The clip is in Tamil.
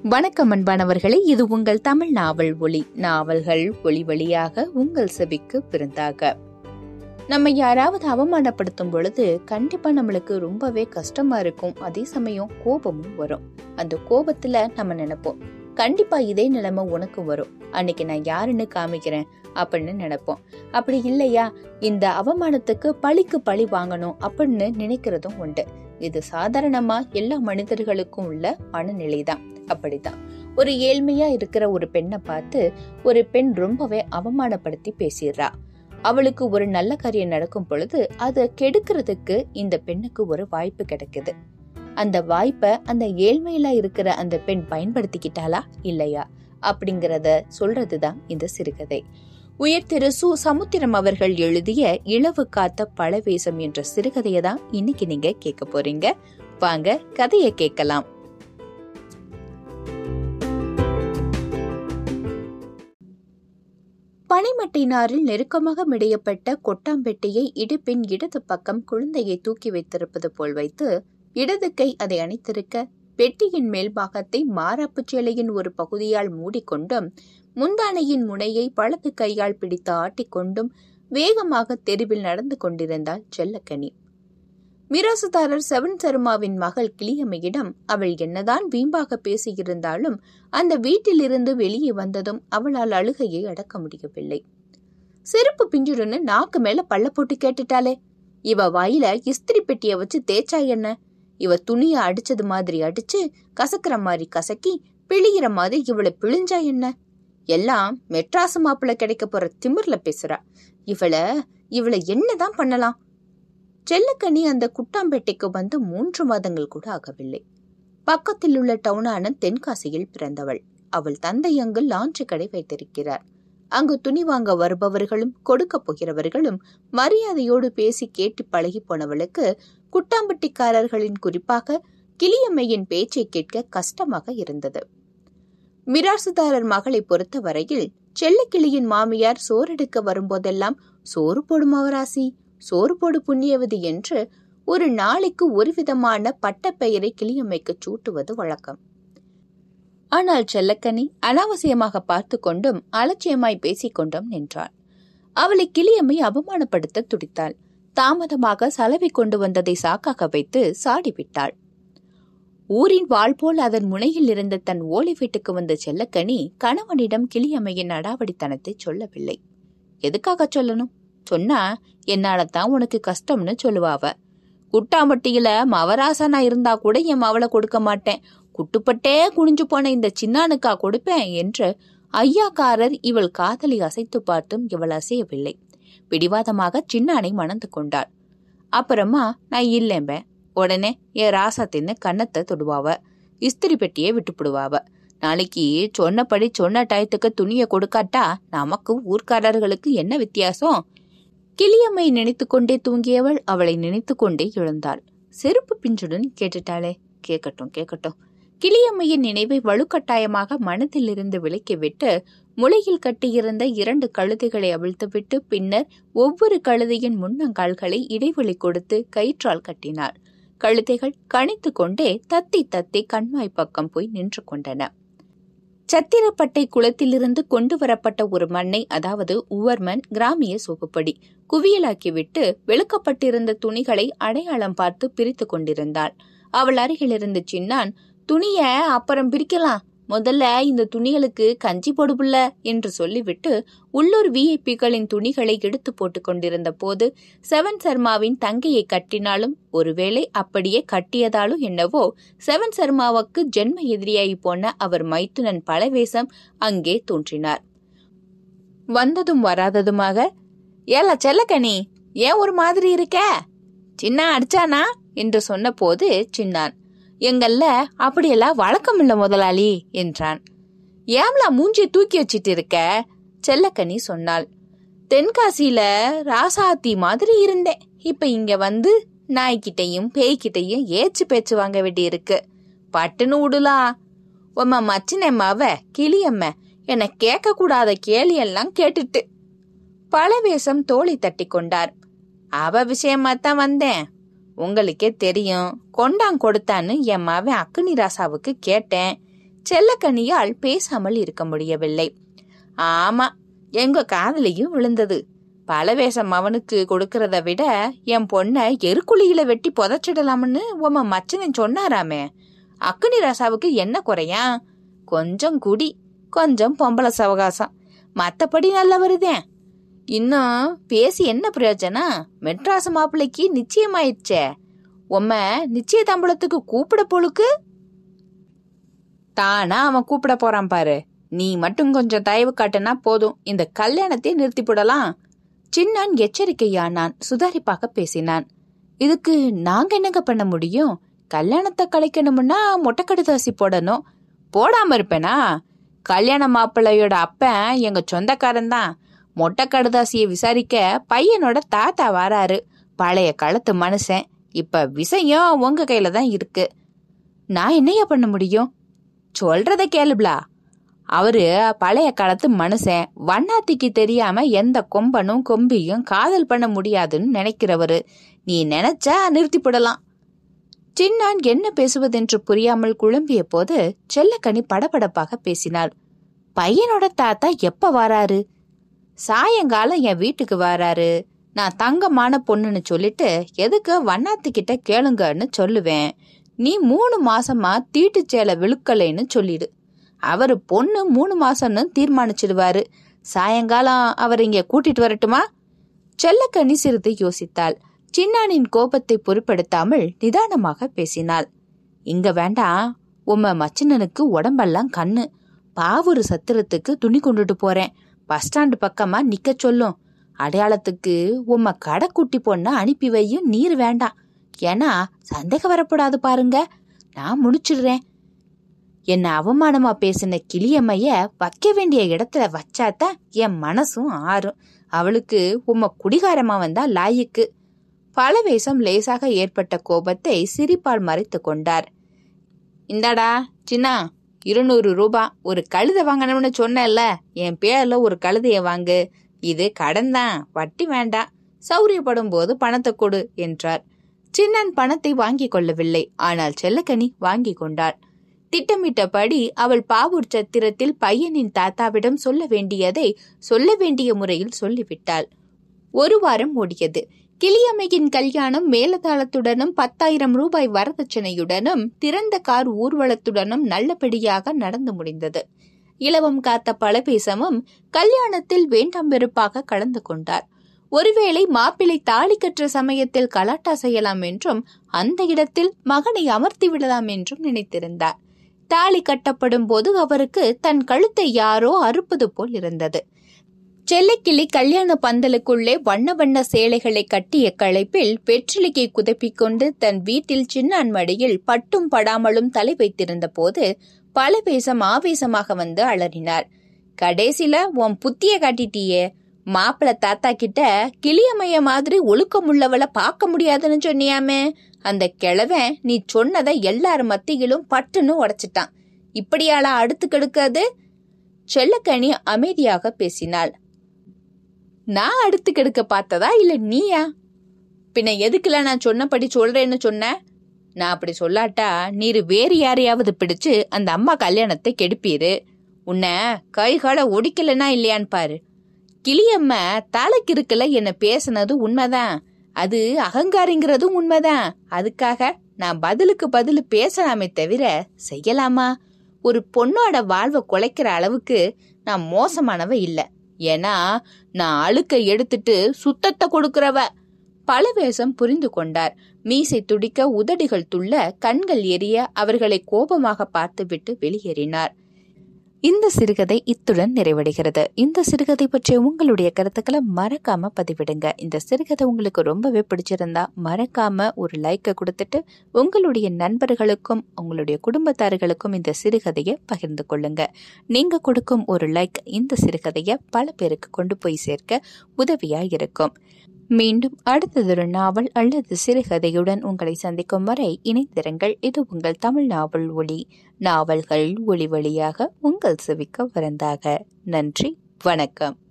வணக்கம் அன்பானவர்களே இது உங்கள் தமிழ் நாவல் ஒளி நாவல்கள் ஒளி வழியாக உங்கள் செவிக்கு விருந்தாக நம்ம யாராவது அவமானப்படுத்தும் பொழுது கண்டிப்பா நம்மளுக்கு ரொம்பவே கஷ்டமா இருக்கும் அதே சமயம் கோபமும் வரும் அந்த கோபத்துல நம்ம நினைப்போம் கண்டிப்பா இதே நிலைமை உனக்கு வரும் அன்னைக்கு நான் யாருன்னு காமிக்கிறேன் அப்படின்னு நினைப்போம் அப்படி இல்லையா இந்த அவமானத்துக்கு பழிக்கு பழி வாங்கணும் அப்படின்னு நினைக்கிறதும் உண்டு இது சாதாரணமா எல்லா மனிதர்களுக்கும் உள்ள மனநிலைதான் அப்படிதான் ஒரு ஏழ்மையா இருக்கிற ஒரு பெண்ணை பார்த்து ஒரு பெண் ரொம்பவே அவமானப்படுத்தி பேசிடுறா அவளுக்கு ஒரு நல்ல காரியம் நடக்கும் பொழுது அதை கெடுக்கிறதுக்கு இந்த பெண்ணுக்கு ஒரு வாய்ப்பு கிடைக்குது அந்த வாய்ப்பை அந்த ஏழ்மையில இருக்கிற அந்த பெண் பயன்படுத்திக்கிட்டாளா இல்லையா அப்படிங்கறத சொல்றதுதான் இந்த சிறுகதை உயர் திரு சு சமுத்திரம் அவர்கள் எழுதிய இளவு காத்த பழவேசம் என்ற சிறுகதையை தான் இன்னைக்கு நீங்க கேட்க போறீங்க வாங்க கதையை கேட்கலாம் பனிமட்டினாரில் நெருக்கமாக மிடையப்பட்ட கொட்டாம்பெட்டியை இடுப்பின் இடது பக்கம் குழந்தையை தூக்கி வைத்திருப்பது போல் வைத்து இடது கை அதை அணைத்திருக்க பெட்டியின் மேல் பாகத்தை மாறாப்பு சேலையின் ஒரு பகுதியால் மூடிக்கொண்டும் முந்தானையின் முனையை பழத்து கையால் பிடித்து ஆட்டிக்கொண்டும் வேகமாக தெருவில் நடந்து கொண்டிருந்தாள் செல்லக்கனி மிராசுதாரர் செவன் சருமாவின் மகள் கிளியம்மையிடம் அவள் என்னதான் வீம்பாக பேசியிருந்தாலும் அந்த வீட்டிலிருந்து வெளியே வந்ததும் அவளால் அழுகையை அடக்க முடியவில்லை செருப்பு பிஞ்சுடுன்னு நாக்கு மேல பள்ள போட்டு கேட்டுட்டாளே இவ வாயில இஸ்திரி பெட்டிய வச்சு தேய்ச்சா என்ன இவ துணிய அடிச்சது மாதிரி அடிச்சு கசக்கிற மாதிரி கசக்கி பிழியிற மாதிரி இவளை பிழிஞ்சா என்ன எல்லாம் மெட்ராசு மாப்பிள்ள கிடைக்க போற திமிர்ல பேசுறா இவள இவளை என்னதான் பண்ணலாம் செல்லக்கனி அந்த குட்டாம்பேட்டைக்கு வந்து மூன்று மாதங்கள் கூட ஆகவில்லை பக்கத்தில் உள்ள டவுனான தென்காசியில் பிறந்தவள் அவள் தந்தை அங்கு லாஞ்சு கடை வைத்திருக்கிறார் அங்கு துணி வாங்க வருபவர்களும் கொடுக்க போகிறவர்களும் மரியாதையோடு பேசி கேட்டு பழகி போனவளுக்கு குட்டாம்பட்டிக்காரர்களின் குறிப்பாக கிளியம்மையின் பேச்சை கேட்க கஷ்டமாக இருந்தது மிராசுதாரர் மகளை பொறுத்த வரையில் செல்லக்கிளியின் மாமியார் சோறெடுக்க வரும்போதெல்லாம் சோறு போடும் அவராசி சோறு போடு புண்ணியவதி என்று ஒரு நாளைக்கு ஒரு விதமான பட்டப்பெயரை கிளியம்மைக்கு சூட்டுவது வழக்கம் ஆனால் செல்லக்கனி அனாவசியமாக பார்த்து கொண்டும் அலட்சியமாய் பேசிக் கொண்டும் நின்றாள் அவளை கிளியம்மை அவமானப்படுத்த துடித்தாள் தாமதமாக சலவை கொண்டு வந்ததை சாக்காக வைத்து சாடிவிட்டாள் ஊரின் வாழ் போல் அதன் முனையில் இருந்த தன் ஓலை வீட்டுக்கு வந்த செல்லக்கனி கணவனிடம் கிளியம்மையின் அடாவடித்தனத்தை சொல்லவில்லை எதுக்காக சொல்லணும் சொன்னா என்னாலதான் உனக்கு கஷ்டம்னு சொல்லுவாவ குட்டாம்பட்டியில மவராசனா இருந்தா கூட என் மவளை கொடுக்க மாட்டேன் குட்டுப்பட்டே குனிஞ்சு போன இந்த சின்னானுக்கா கொடுப்பேன் என்று ஐயாக்காரர் இவள் காதலி அசைத்து பார்த்தும் இவள் அசையவில்லை பிடிவாதமாக சின்னானை மணந்து கொண்டாள் அப்புறமா நான் இல்லேம்பேன் உடனே என் ராசாத்தின்னு கன்னத்தை தொடுவாவ இஸ்திரி பெட்டியை விட்டுப்பிடுவாவ நாளைக்கு சொன்னபடி சொன்ன டயத்துக்கு துணியை கொடுக்காட்டா நமக்கு ஊர்க்காரர்களுக்கு என்ன வித்தியாசம் கிளியம்மை நினைத்து கொண்டே தூங்கியவள் அவளை நினைத்து கொண்டே எழுந்தாள் செருப்பு பிஞ்சுடன் கேட்டுட்டாளே கேட்கட்டும் கேட்கட்டும் கிளியம்மையின் நினைவை வலுக்கட்டாயமாக மனதிலிருந்து விலக்கிவிட்டு முளையில் கட்டியிருந்த இரண்டு கழுதைகளை அவிழ்த்துவிட்டு பின்னர் ஒவ்வொரு கழுதையின் முன்னங்கால்களை இடைவெளி கொடுத்து கயிற்றால் கட்டினாள் கழுதைகள் கணித்து கொண்டே தத்தி தத்தி கண்மாய் பக்கம் போய் நின்று கொண்டன சத்திரப்பட்டை குளத்திலிருந்து கொண்டு வரப்பட்ட ஒரு மண்ணை அதாவது உவர்மன் கிராமிய சோப்புப்படி குவியலாக்கிவிட்டு வெளுக்கப்பட்டிருந்த துணிகளை அடையாளம் பார்த்து பிரித்து கொண்டிருந்தாள் அவள் அருகிலிருந்து சின்னான் துணிய அப்புறம் பிரிக்கலாம் முதல்ல இந்த துணிகளுக்கு கஞ்சி போடுபுள்ள என்று சொல்லிவிட்டு உள்ளூர் விஐபிகளின் துணிகளை எடுத்து போட்டுக் கொண்டிருந்த போது செவன் சர்மாவின் தங்கையை கட்டினாலும் ஒருவேளை அப்படியே கட்டியதாலும் என்னவோ செவன் சர்மாவுக்கு ஜென்ம எதிரியாகி போன அவர் மைத்துனன் பழவேசம் அங்கே தோன்றினார் வந்ததும் வராததுமாக ஏல செல்லக்கனி ஏன் ஒரு மாதிரி இருக்க சின்ன அடிச்சானா என்று சொன்னபோது சின்னான் எங்கல்ல அப்படியெல்லாம் வழக்கம் இல்ல முதலாளி என்றான் ஏம்லா மூஞ்சிய தூக்கி வச்சிட்டு இருக்க செல்லக்கனி சொன்னாள் தென்காசியில ராசாத்தி மாதிரி இருந்தேன் இப்ப இங்க வந்து நாய்கிட்டையும் பேய்கிட்டையும் ஏச்சு பேச்சு வாங்க வேண்டி இருக்கு பட்டுன்னு விடுலாம் உம்ம மச்சினம்மாவ கிளியம்ம என கேட்க கூடாத கேலியெல்லாம் கேட்டுட்டு பழவேஷம் தோழி தட்டி கொண்டார் அவ விஷயமா தான் வந்தேன் உங்களுக்கே தெரியும் கொண்டாங் கொடுத்தான்னு என் மாவன் அக்குனி ராசாவுக்கு கேட்டேன் செல்லக்கனியால் பேசாமல் இருக்க முடியவில்லை ஆமா எங்க காதலியும் விழுந்தது பலவேஷம் அவனுக்கு கொடுக்கறத விட என் பொண்ண எருக்குழியில வெட்டி புதைச்சிடலாம்னு உம மச்சனன் சொன்னாராமே அக்குனி ராசாவுக்கு என்ன குறையா கொஞ்சம் குடி கொஞ்சம் பொம்பளை சவகாசம் மத்தபடி நல்லா வருதேன் இன்னும் பேசி என்ன பிரயோஜனம் மெட்ராஸ் மாப்பிள்ளைக்கு நிச்சயமாயிடுச்சே உம்ம நிச்சய தம்பளத்துக்கு கூப்பிட பொழுக்கு தானா அவன் கூப்பிட போறான் பாரு நீ மட்டும் கொஞ்சம் தயவு காட்டுனா போதும் இந்த கல்யாணத்தை நிறுத்தி போடலாம் சின்னான் எச்சரிக்கையானான் சுதாரிப்பாக பேசினான் இதுக்கு நாங்க என்னங்க பண்ண முடியும் கல்யாணத்தை கலைக்கணும்னா மொட்டை கடுதாசி போடணும் போடாம இருப்பேனா கல்யாண மாப்பிள்ளையோட அப்பன் எங்க சொந்தக்காரன் தான் மொட்டை கடுதாசியை விசாரிக்க பையனோட தாத்தா வராரு பழைய காலத்து மனுஷன் இப்ப விஷயம் உங்க கையில தான் இருக்கு நான் என்னையா பண்ண முடியும் சொல்றத கேளுப்லா அவரு பழைய காலத்து மனுஷன் வண்ணாத்திக்கு தெரியாம எந்த கொம்பனும் கொம்பியும் காதல் பண்ண முடியாதுன்னு நினைக்கிறவரு நீ நினைச்சா நிறுத்தி போடலாம் சின்னான் என்ன பேசுவதென்று புரியாமல் குழம்பிய போது செல்லக்கனி படபடப்பாக பேசினாள் பையனோட தாத்தா எப்ப வராரு சாயங்காலம் என் வீட்டுக்கு வராரு நான் தங்கமான பொண்ணுன்னு சொல்லிட்டு எதுக்கு வண்ணாத்துக்கிட்ட கேளுங்கன்னு சொல்லுவேன் நீ மூணு மாசமா தீட்டு சேலை விழுக்கலைன்னு சொல்லிடு அவரு பொண்ணு மூணு மாசம்னு தீர்மானிச்சிடுவாரு சாயங்காலம் அவர் இங்க கூட்டிட்டு வரட்டுமா செல்லக்கனி சிறிது யோசித்தாள் சின்னானின் கோபத்தை பொருட்படுத்தாமல் நிதானமாக பேசினாள் இங்க வேண்டாம் உம்ம மச்சினனுக்கு உடம்பெல்லாம் கண்ணு பாவூர் சத்திரத்துக்கு துணி கொண்டுட்டு போறேன் பஸ் ஸ்டாண்டு பக்கமா நிக்க சொல்லும் அடையாளத்துக்கு உம்ம கடை குட்டி பொண்ண அனுப்பி வையும் நீர் வேண்டாம் ஏன்னா சந்தேகம் வரக்கூடாது பாருங்க நான் முடிச்சிடுறேன் என்ன அவமானமா பேசின கிளியம்மைய வைக்க வேண்டிய இடத்துல வச்சாதான் என் மனசும் ஆறும் அவளுக்கு உம்ம குடிகாரமா வந்தா லாயிக்கு பலவேசம் லேசாக ஏற்பட்ட கோபத்தை சிரிப்பால் மறைத்து கொண்டார் இந்தாடா சின்னா இருநூறு ரூபா ஒரு கழுதை வாங்கணும்னு சொன்னேன்ல என் பேர்ல ஒரு கழுதைய வாங்கு இது கடன் தான் வட்டி வேண்டாம் சௌரியப்படும் போது பணத்தை கொடு என்றார் சின்னன் பணத்தை வாங்கிக் கொள்ளவில்லை ஆனால் செல்லக்கனி வாங்கிக் கொண்டாள் திட்டமிட்டபடி அவள் பாவூர் சத்திரத்தில் பையனின் தாத்தாவிடம் சொல்ல வேண்டியதை சொல்ல வேண்டிய முறையில் சொல்லிவிட்டாள் ஒரு வாரம் ஓடியது கிளியம்மையின் கல்யாணம் மேலதாளத்துடனும் பத்தாயிரம் ரூபாய் வரதட்சணையுடனும் திறந்த கார் ஊர்வலத்துடனும் நல்லபடியாக நடந்து முடிந்தது இலவம் காத்த பலபேசமும் கல்யாணத்தில் வேண்டாம் வெறுப்பாக கலந்து கொண்டார் ஒருவேளை மாப்பிள்ளை தாலி கற்ற சமயத்தில் கலாட்டா செய்யலாம் என்றும் அந்த இடத்தில் மகனை அமர்த்தி விடலாம் என்றும் நினைத்திருந்தார் தாலி கட்டப்படும் போது அவருக்கு தன் கழுத்தை யாரோ அறுப்பது போல் இருந்தது செல்லக்கிளி கல்யாண பந்தலுக்குள்ளே வண்ண வண்ண சேலைகளை கட்டிய களைப்பில் வெற்றிலையை குதப்பிக் கொண்டு தன் வீட்டில் சின்னான் மடியில் பட்டும் படாமலும் தலை வைத்திருந்த போது பலவேசம் ஆவேசமாக வந்து அலறினார் கடைசில உன் புத்திய காட்டிட்டியே மாப்பிள தாத்தா கிட்ட கிளியமைய மாதிரி ஒழுக்கமுள்ளவளை பார்க்க முடியாதுன்னு சொன்னியாமே அந்த கிழவன் நீ சொன்னதை எல்லார் மத்தியிலும் பட்டுன்னு உடைச்சிட்டான் இப்படியாளா அடுத்து கெடுக்காது செல்லக்கனி அமைதியாக பேசினாள் நான் அடுத்து கெடுக்க பார்த்ததா இல்ல நீயா பின்ன எதுக்குல நான் சொன்னபடி சொல்றேன்னு சொன்ன நான் அப்படி சொல்லாட்டா நீர் வேறு யாரையாவது பிடிச்சு அந்த அம்மா கல்யாணத்தை கெடுப்பீரு உன்னை கைகால ஒடிக்கலனா இல்லையான்னு பாரு கிளியம்ம தலைக்கு இருக்கல என்ன பேசுனது உண்மைதான் அது அகங்காரிங்கிறதும் உண்மைதான் அதுக்காக நான் பதிலுக்கு பதில் பேசலாமே தவிர செய்யலாமா ஒரு பொண்ணோட வாழ்வை குலைக்கிற அளவுக்கு நான் மோசமானவ இல்ல ஏன்னா நான் அழுக்க எடுத்துட்டு சுத்தத்தை கொடுக்கறவ பலவேசம் புரிந்து கொண்டார் மீசை துடிக்க உதடுகள் துள்ள கண்கள் எரிய அவர்களை கோபமாக பார்த்துவிட்டு வெளியேறினார் இந்த சிறுகதை இத்துடன் நிறைவடைகிறது இந்த சிறுகதை பற்றிய உங்களுடைய கருத்துக்களை மறக்காம பதிவிடுங்க இந்த சிறுகதை உங்களுக்கு ரொம்பவே பிடிச்சிருந்தா மறக்காம ஒரு லைக்கை கொடுத்துட்டு உங்களுடைய நண்பர்களுக்கும் உங்களுடைய குடும்பத்தார்களுக்கும் இந்த சிறுகதையை பகிர்ந்து கொள்ளுங்க நீங்க கொடுக்கும் ஒரு லைக் இந்த சிறுகதையை பல பேருக்கு கொண்டு போய் சேர்க்க உதவியா இருக்கும் மீண்டும் அடுத்ததொரு நாவல் அல்லது சிறுகதையுடன் உங்களை சந்திக்கும் வரை இணைந்திருங்கள் இது உங்கள் தமிழ் நாவல் ஒளி நாவல்கள் ஒளி வழியாக உங்கள் செவிக்க வருந்தாக நன்றி வணக்கம்